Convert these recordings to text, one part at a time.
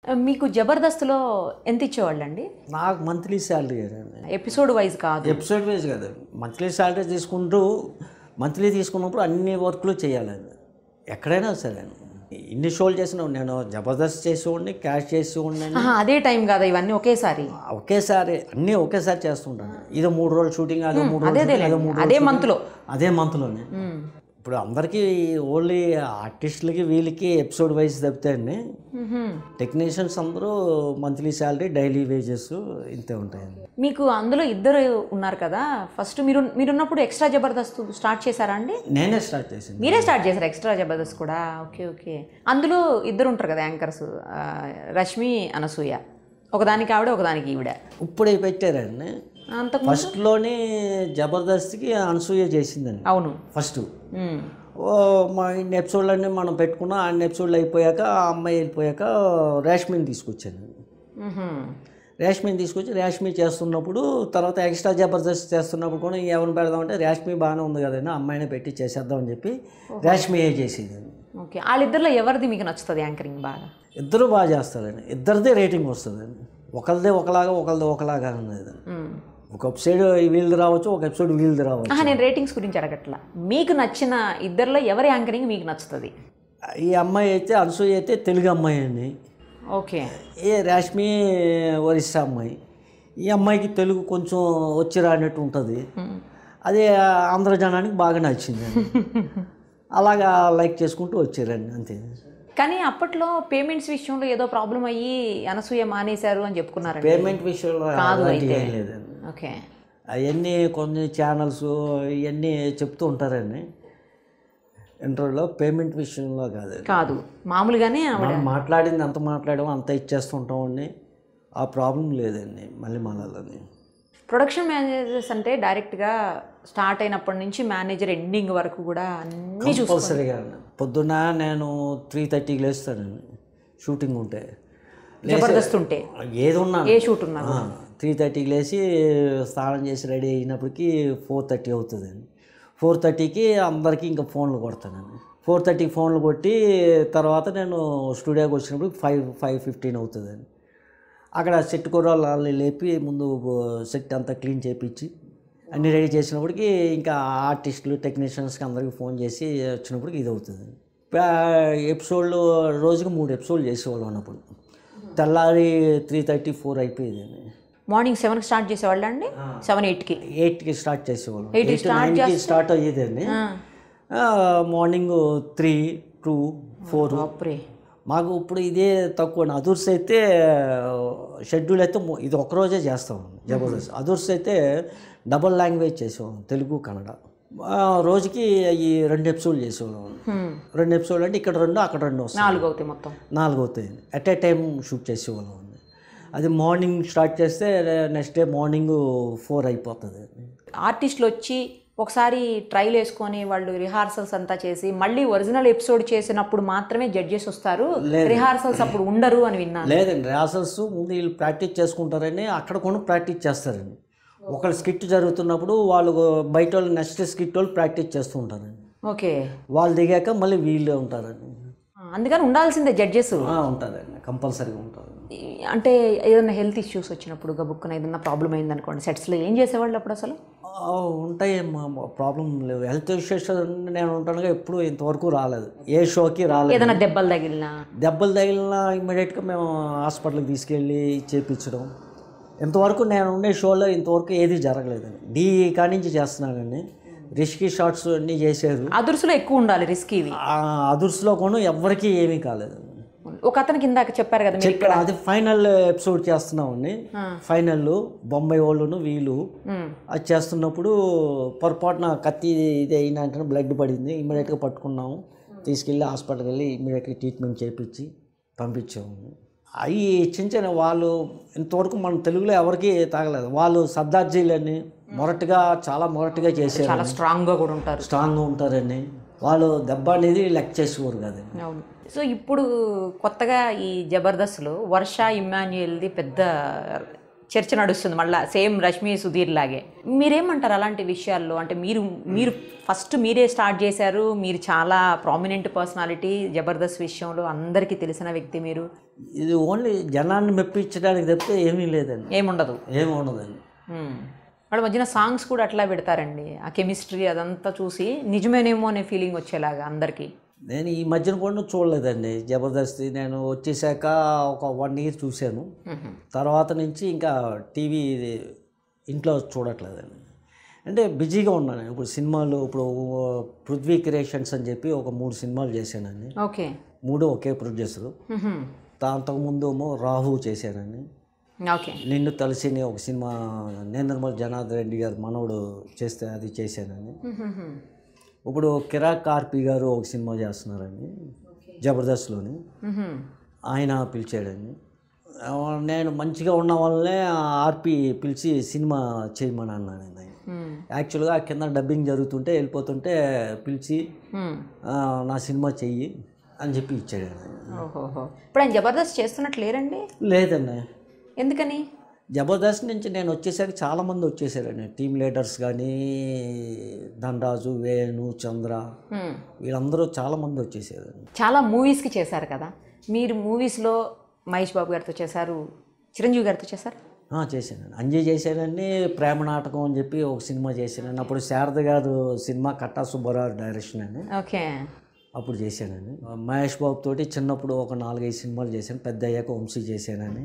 మీకు జబర్దస్త్లో ఎంత ఇచ్చేవాళ్ళండి నాకు మంత్లీ శాలరీ అండి ఎపిసోడ్ వైజ్ కాదు ఎపిసోడ్ వైజ్ కాదు మంత్లీ శాలరీ తీసుకుంటూ మంత్లీ తీసుకున్నప్పుడు అన్ని వర్క్లు చేయాలండి ఎక్కడైనా సరే ఇన్ని షోలు చేసిన నేను జబర్దస్త్ చేసేవాడిని క్యాష్ చేసేవాడిని ఆహా, అదే టైం కాదా ఇవన్నీ ఒకేసారి ఒకేసారి అన్నీ ఒకేసారి చేస్తుంటాను ఇది మూడు రోజులు షూటింగ్ అదో మూడు రోజులు అదే shooting, అదో మూడు అదే మంత్లో అదే మంత్లోనే ఇప్పుడు అందరికీ ఓన్లీ ఆర్టిస్టులకి వీళ్ళకి ఎపిసోడ్ వైజ్ తప్పితే అండి టెక్నీషియన్స్ అందరూ మంత్లీ శాలరీ డైలీ వేజెస్ ఇంతే ఉంటాయండి మీకు అందులో ఇద్దరు ఉన్నారు కదా ఫస్ట్ మీరు మీరున్నప్పుడు ఎక్స్ట్రా జబర్దస్త్ స్టార్ట్ చేశారా అండి నేనే స్టార్ట్ చేసింది మీరే స్టార్ట్ చేశారు ఎక్స్ట్రా జబర్దస్త్ కూడా ఓకే ఓకే అందులో ఇద్దరు ఉంటారు కదా యాంకర్స్ రష్మి అనసూయ ఒకదానికి ఆవిడ ఒకదానికి ఈవిడ ఇప్పుడే పెట్టారండి అంతకు ఫస్ట్లోనే జబర్దస్త్కి అనసూయ చేసిందండి అవును ఫస్ట్ మ్మ్. ఓ మా ఇన్ని ఎపిసోడ్లన్నీ మనం పెట్టుకున్నాం అన్ని ఎపిసోడ్లు అయిపోయాక ఆ అమ్మాయి వెళ్ళిపోయాక రేష్మిని తీసుకొచ్చాను మ్హూ. రేష్మిని తీసుకొచ్చి రేష్మి చేస్తున్నప్పుడు తర్వాత ఎక్స్ట్రా జబర్దస్త్ చేస్తున్నప్పుడు కూడా ఎవరిని పెడదామంటే రేష్మి బాగానే ఉంది కదండి అమ్మాయిని పెట్టి చేసేద్దామని చెప్పి రేష్మియే చేసేది ఓకే వాళ్ళిద్దరిలో ఎవరిది మీకు నచ్చుతుంది యాంకరింగ్ బాగా ఇద్దరు బాగా చేస్తారండి ఇద్దరిదే రేటింగ్ వస్తుందండి ఒకరిదే ఒకలాగా ఒకరిదే ఒకలాగా ఉన్నది మ్మ్. ఒక ఎపిసోడ్ వీళ్ళది రావచ్చు ఒక ఎపిసోడ్ వీళ్ళది రావచ్చు ఆహా, నేను రేటింగ్స్ గురించి అడగట్లా మీకు నచ్చిన ఇద్దరిలో ఎవరి యాంకరింగ్ మీకు నచ్చుతుంది ఈ అమ్మాయి అయితే అనసూయ అయితే తెలుగు అమ్మాయి అండి ఓకే ఏ రేష్మి ఒరిస్సా అమ్మాయి ఈ అమ్మాయికి తెలుగు కొంచెం వచ్చి రానట్టు ఉంటుంది అదే ఆంధ్ర జనానికి బాగా నచ్చింది అలాగా లైక్ చేసుకుంటూ వచ్చారండి అంతే కానీ అప్పట్లో పేమెంట్స్ విషయంలో ఏదో ప్రాబ్లం అయ్యి అనసూయ మానేశారు అని చెప్పుకున్నారండి పేమెంట్ విషయంలో కాదు అలాంటివి అయితే. ఏం లేదండి ఓకే అవన్నీ కొన్ని ఛానల్స్ ఇవన్నీ చెప్తూ ఉంటారండి ఇంటర్వ్యూలో పేమెంట్ విషయంలో కాదు కాదు మామూలుగానే ఆవిడ మనం మాట్లాడింది ఎంత మాట్లాడామో అంత ఇచ్చేస్తుంటామండి ఆ ప్రాబ్లం లేదండి మళ్ళీ మనల్ని ప్రొడక్షన్ మేనేజర్స్ అంటే డైరెక్ట్గా స్టార్ట్ అయినప్పటి నుంచి మేనేజర్ ఎండింగ్ వరకు కూడా అన్నీ చూసుకో కంపల్సరీగా పొద్దున్న నేను త్రీ థర్టీకి లేస్తానండి షూటింగ్ ఉంటే జబర్దస్త్ ఉంటే ఏది ఉన్నా ఏ షూట్ ఉన్నా త్రీ థర్టీకి లేచి స్నానం చేసి రెడీ అయినప్పటికీ ఫోర్ థర్టీ అవుతుందండి ఫోర్ థర్టీకి అందరికీ ఇంకా ఫోన్లు కొడతానండి ఫోర్ థర్టీకి ఫోన్లు కొట్టి తర్వాత నేను స్టూడియోకి వచ్చినప్పుడు ఫైవ్ ఫైవ్ ఫిఫ్టీన్ అవుతుందండి అక్కడ సెట్ కూరలు వాళ్ళని లేపి ముందు సెట్ అంతా క్లీన్ చేయించి అన్నీ రెడీ చేసినప్పటికి ఇంకా ఆర్టిస్టులు టెక్నీషియన్స్కి అందరికీ ఫోన్ చేసి వచ్చినప్పటికి ఇది అవుతుంది ఎపిసోడ్లు రోజుకి మూడు ఎపిసోడ్లు చేసేవాళ్ళం అన్నప్పుడు తెల్లారి త్రీ థర్టీ ఫోర్ అయిపోయేది మార్నింగ్ సెవెన్కి స్టార్ట్ చేసేవాళ్ళ అండి సెవెన్ ఎయిట్కి ఎయిట్కి స్టార్ట్ చేసేవాళ్ళం Eight కి ఎయిట్ నైన్కి స్టార్ట్ అయ్యేదండి మార్నింగ్ త్రీ టూ ఫోర్ బాప్రే మాకు ఇప్పుడు ఇదే తక్కువ అదుర్స్ అయితే షెడ్యూల్ అయితే మొ- ఇది ఒక్కరోజే చేస్తాం జబర్దస్త్ అదుర్స్ అయితే డబల్ లాంగ్వేజ్ చేసేవాళ్ళం తెలుగు కన్నడ ఆ, రోజుకి ఈ రెండు ఎపిసోడ్లు చేసేవాళ్ళం రెండు ఎపిసోడ్లు అంటే ఇక్కడ రెండు అక్కడ రెండు వస్తాయి నాలుగు అవుతాయి మొత్తం నాలుగు అవుతాయి అట్ ఏ టైం షూట్ చేసేవాళ్ళం అండి అది మార్నింగ్ స్టార్ట్ చేస్తే నెక్స్ట్ డే మార్నింగ్ ఫోర్ అయిపోతుంది ఆర్టిస్టులు వచ్చి ఒకసారి ట్రైల్ వేసుకొని వాళ్ళు రిహార్సల్స్ అంతా చేసి మళ్ళీ ఒరిజినల్ ఎపిసోడ్ చేసినప్పుడు మాత్రమే జడ్జెస్ వస్తారు రిహార్సల్స్ అప్పుడు ఉండరు అని విన్నాను లేదండి రిహార్సల్స్ ముందు వీళ్ళు ప్రాక్టీస్ చేసుకుంటారని అక్కడ కూడా ప్రాక్టీస్ చేస్తారండి ఒకళ్ళు స్కిట్ జరుగుతున్నప్పుడు వాళ్ళు బయట వాళ్ళు నెక్స్ట్ స్కిట్ వాళ్ళు ప్రాక్టీస్ చేస్తూ ఉంటారండి ఓకే వాళ్ళు దిగాక మళ్ళీ వీళ్ళే ఉంటారండి అందుకని ఉండాల్సిందే జడ్జెస్ ఆ, ఉంటారండి కంపల్సరీగా ఉంటారు అంటే ఏదైనా హెల్త్ ఇష్యూస్ వచ్చినప్పుడు గబుక్కున ఏదైనా ప్రాబ్లం అయింది అనుకోండి సెట్స్లో ఏం చేసేవాళ్ళు అప్పుడు అసలు ఆ, ఉంటాయి మా ప్రాబ్లం లేవు హెల్త్ ఇష్యూస్ నేను ఉంటానుగా ఎప్పుడు ఇంతవరకు రాలేదు ఏ షోకి రాలేదు ఏదైనా దెబ్బలు తగిలినా దెబ్బలు తగిలిన ఇమ్మీడియట్గా మేము హాస్పిటల్కి తీసుకెళ్ళి చేయించడం ఇంతవరకు నేను ఉండే షోలో ఇంతవరకు ఏది జరగలేదండి డీ కానించి చేస్తున్నానండి రిస్కీ షాట్స్ అన్నీ చేశారు అదుర్సులో ఎక్కువ ఉండాలి రిస్క్ ఇవి ఆ అదుర్స్లో కూడా ఎవరికీ ఏమీ కాలేదు ఒక అతనికి ఇందాక చెప్పారు కదా మీరు ఇక్కడ అది ఫైనల్ ఎపిసోడ్ చేస్తున్నామండి ఫైనల్ బొంబాయి వాళ్ళును వీళ్ళు మ్మ్. అది చేస్తున్నప్పుడు పొరపాటున కత్తి ఇది అయిన వెంటనే బ్లడ్ పడింది ఇమ్మీడియట్గా పట్టుకున్నాము తీసుకెళ్ళి హాస్పిటల్కి వెళ్ళి ఇమ్మీడియట్గా ట్రీట్మెంట్ చేయించి పంపించాము అవి చిన్న చిన్న వాళ్ళు ఇంతవరకు మన తెలుగులో ఎవరికి తాగలేదు వాళ్ళు సర్దార్జీలని మొరటుగా చాలా మొరటుగా చేశారు చాలా స్ట్రాంగ్గా కూడా ఉంటారు స్ట్రాంగ్గా ఉంటారని వాళ్ళు దెబ్బ అనేది లెక్క చేసుకోరు కదండి అవును సో ఇప్పుడు కొత్తగా ఈ జబర్దస్త్లో వర్ష ఇమ్మాన్యుయల్ది పెద్ద చర్చ నడుస్తుంది మళ్ళీ సేమ్ రష్మి సుధీర్ లాగే మీరేమంటారు అలాంటి విషయాల్లో అంటే మీరు మీరు ఫస్ట్ మీరే స్టార్ట్ చేశారు మీరు చాలా ప్రామినెంట్ పర్సనాలిటీ జబర్దస్త్ విషయంలో అందరికీ తెలిసిన వ్యక్తి మీరు ఇది ఓన్లీ జనాన్ని మెప్పించడానికి తప్పితే ఏమీ లేదండి ఏముండదు ఏమి ఉండదండి మ్మ్. వాళ్ళ మధ్యన సాంగ్స్ కూడా అట్లా పెడతారండి ఆ కెమిస్ట్రీ అదంతా చూసి నిజమేనేమో అనే ఫీలింగ్ వచ్చేలాగా అందరికీ నేను ఈ మధ్యన కూడా చూడలేదండి జబర్దస్త్ నేను వచ్చేసాక ఒక వన్ ఇయర్ చూశాను మ్మ్. తర్వాత నుంచి ఇంకా టీవీ ఇంట్లో చూడట్లేదండి అంటే బిజీగా ఉన్నాను ఇప్పుడు సినిమాలు ఇప్పుడు పృథ్వీ క్రియేషన్స్ అని చెప్పి ఒక మూడు సినిమాలు చేశానండి ఓకే మూడు ఒకే ప్రొడ్యూసరు మ్మ్. అంతకుముందు ఏమో రాహు చేశానండి ఓకే నిన్ను తలసిని ఒక సినిమా నేంద్రమల్ జనార్దన్ రెడ్డి గారు మనవడు చేస్తే అది చేశానండి మ్మ్. ఇప్పుడు కిరాక్ కార్పి గారు ఒక సినిమా చేస్తున్నారండి జబర్దస్త్లోని మ్మ్. ఆయన పిలిచాడండి ఆ, నేను మంచిగా ఉన్న వాళ్ళనే ఆర్పి పిలిచి సినిమా చేయమని అన్నానండి ఆయన మ్మ్. యాక్చువల్గా కింద డబ్బింగ్ జరుగుతుంటే వెళ్ళిపోతుంటే పిలిచి మ్మ్. ఆ, నా సినిమా చెయ్యి అని చెప్పి ఇచ్చాడు ఆయన ఓహోహో ఇప్పుడు ఆయన జబర్దస్త్ చేస్తున్నట్టు లేరండి లేదండి ఎందుకని జబర్దస్త్ నుంచి నేను వచ్చేసరికి చాలామంది వచ్చేసారండి టీమ్ లీడర్స్ కానీ ధనరాజు వేణు చంద్ర మ్మ్. వీళ్ళందరూ చాలామంది వచ్చేసారండి చాలా మూవీస్కి చేశారు కదా మీరు మూవీస్లో మహేష్ బాబు గారితో చేశారు చిరంజీవి గారితో చేశారు ఆ, చేశానండి అంజయ్ చేశానండి ప్రేమ నాటకం అని చెప్పి ఒక సినిమా చేశానండి అప్పుడు శారద గారు సినిమా కట్టా సుబ్బారావు డైరెక్షన్ అండి ఓకే అప్పుడు చేశానండి మహేష్ బాబు తోటి చిన్నప్పుడు ఒక నాలుగైదు సినిమాలు చేశాను పెద్ద అయ్యాక వంశీ చేశానండి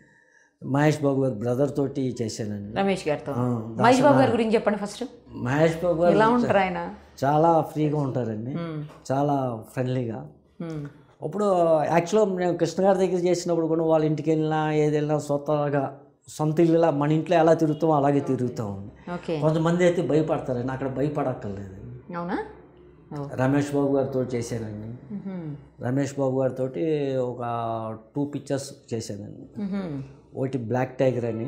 మహేష్ బాబు గారి బ్రదర్ తోటి చేశానండి రమేష్ గారితో ఆ, మహేష్ బాబు గారి గురించి చెప్పండి ఫస్ట్ మహేష్ బాబు గారు ఎలా ఉంటారు ఆయన చాలా ఫ్రీగా ఉంటారండి మ్మ్. చాలా ఫ్రెండ్లీగా మ్మ్. ఇప్పుడు యాక్చువల్గా మేము కృష్ణ గారి దగ్గర చేసినప్పుడు కూడా వాళ్ళ ఇంటికి వెళ్ళినా ఏది వెళ్ళినా సొంతగా సొంత ఇల్లులా మన ఇంట్లో ఎలా తిరుగుతామో అలాగే తిరుగుతాం ఓకే కొంతమంది అయితే భయపడతారండి అక్కడ భయపడక్కర్లేదు అవునా ఓ. రమేష్ బాబు గారితో చేశానండి మ్మ్. రమేష్ బాబు గారితో ఒక టూ పిక్చర్స్ చేశానండి మ్మ్. ఒకటి బ్లాక్ టైగర్ అని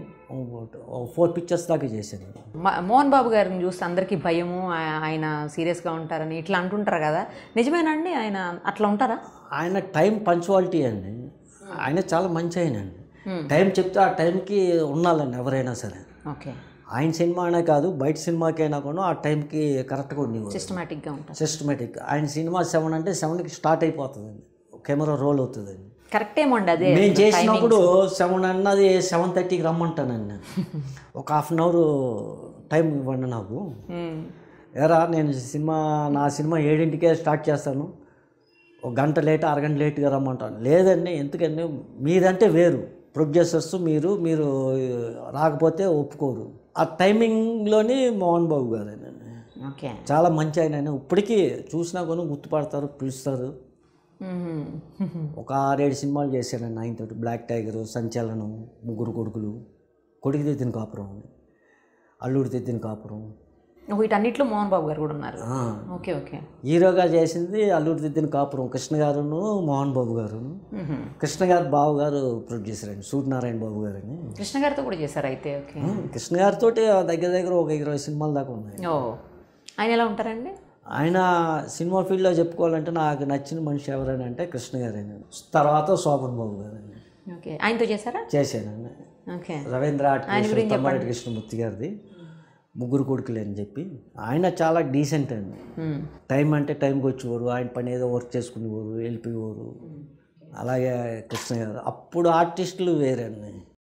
ఫోర్ పిక్చర్స్ దాకా చేశాను మ- మోహన్ బాబు గారిని చూస్తే అందరికీ భయము ఆ- ఆయన సీరియస్గా ఉంటారని ఇట్లా అంటుంటారు కదా నిజమేనండి ఆయన అట్లా ఉంటారా ఆయన టైం పంచువాలిటీ అండి ఆయన చాలా మంచి ఆయన అండి Hmm. టైం చెప్తే ఆ టైంకి ఉండాలండి ఎవరైనా సరే ఓకే ఆయన సినిమా అనే కాదు బయట సినిమాకైనా కూడా ఆ టైంకి కరెక్ట్గా ఉండేవారు సిస్టమేటిక్గా ఉంటారు సిస్టమేటిక్ ఆయన సినిమా సెవెన్ అంటే సెవెన్కి స్టార్ట్ అయిపోతుందండి కెమెరా రోల్ అవుతుందండి కరెక్ట్ ఏమండి అదే నేను చేసినప్పుడు సెవెన్ అన్నది సెవెన్ థర్టీకి రమ్మంటానండి నేను ఒక హాఫ్ అన్ అవర్ టైం ఇవ్వండి నాకు మ్మ్. ఎరా నేను సినిమా నా సినిమా ఏడింటికే స్టార్ట్ చేస్తాను ఒక గంట లేట్ అరగంట లేట్గా రమ్మంటాను లేదండి ఎందుకంటే మీరంటే వేరు ప్రొడ్యూసర్స్ మీరు మీరు రాకపోతే ఒప్పుకోరు ఆ టైమింగ్లోని మోహన్ బాబు గారేనండి ఓకే చాలా మంచి ఆయన ఇప్పటికీ చూసినా కొన్ని గుర్తుపడతారు పిలుస్తారు మ్మ్. ఒక ఆరేడు సినిమాలు చేశానండి ఆయనతోటి బ్లాక్ టైగర్ సంచలనం ముగ్గురు కొడుకులు కొడుకు తెత్తిన కాపురం అల్లుడు తెత్తిన కాపురం ఓ, వీటన్నిట్లో మోహన్ బాబు గారు కూడా ఉన్నారు ఆ. ఓకే ఓకే హీరోగా చేసింది అల్లుడు దిద్దిన కాపురం కృష్ణ గారును మోహన్ బాబు గారు మ్మ్. కృష్ణ గారు బాబు గారు ప్రొడ్యూసర్ అండి సూర్యనారాయణ బాబు గారు అని కృష్ణ గారితో కూడా చేశారు అయితే ఓకే కృష్ణ గారితో దగ్గర దగ్గర ఒక ఇరవై సినిమాల దాకా ఉన్నాయి ఓ ఆయన ఎలా ఉంటారండి ఆయన సినిమా ఫీల్డ్లో చెప్పుకోవాలంటే నాకు నచ్చిన మనిషి ఎవరైనా అంటే కృష్ణ గారేనండి తర్వాత శోభన్ బాబు గారండి ఓకే ఆయనతో చేశారా చేశానండి ఓకే రవీంద్ర ఆర్ట్ తమ్మారెడ్డి కృష్ణమూర్తి గారిది ముగ్గురు కొడుకులు అని చెప్పి ఆయన చాలా డీసెంట్ అండి మ్మ్. టైం అంటే టైంకి వచ్చేవారు ఆయన పని ఏదో వర్క్ చేసుకునేవారు వెళ్ళిపోయేవారు అలాగే కృష్ణ గారు అప్పుడు ఆర్టిస్టులు వేరండి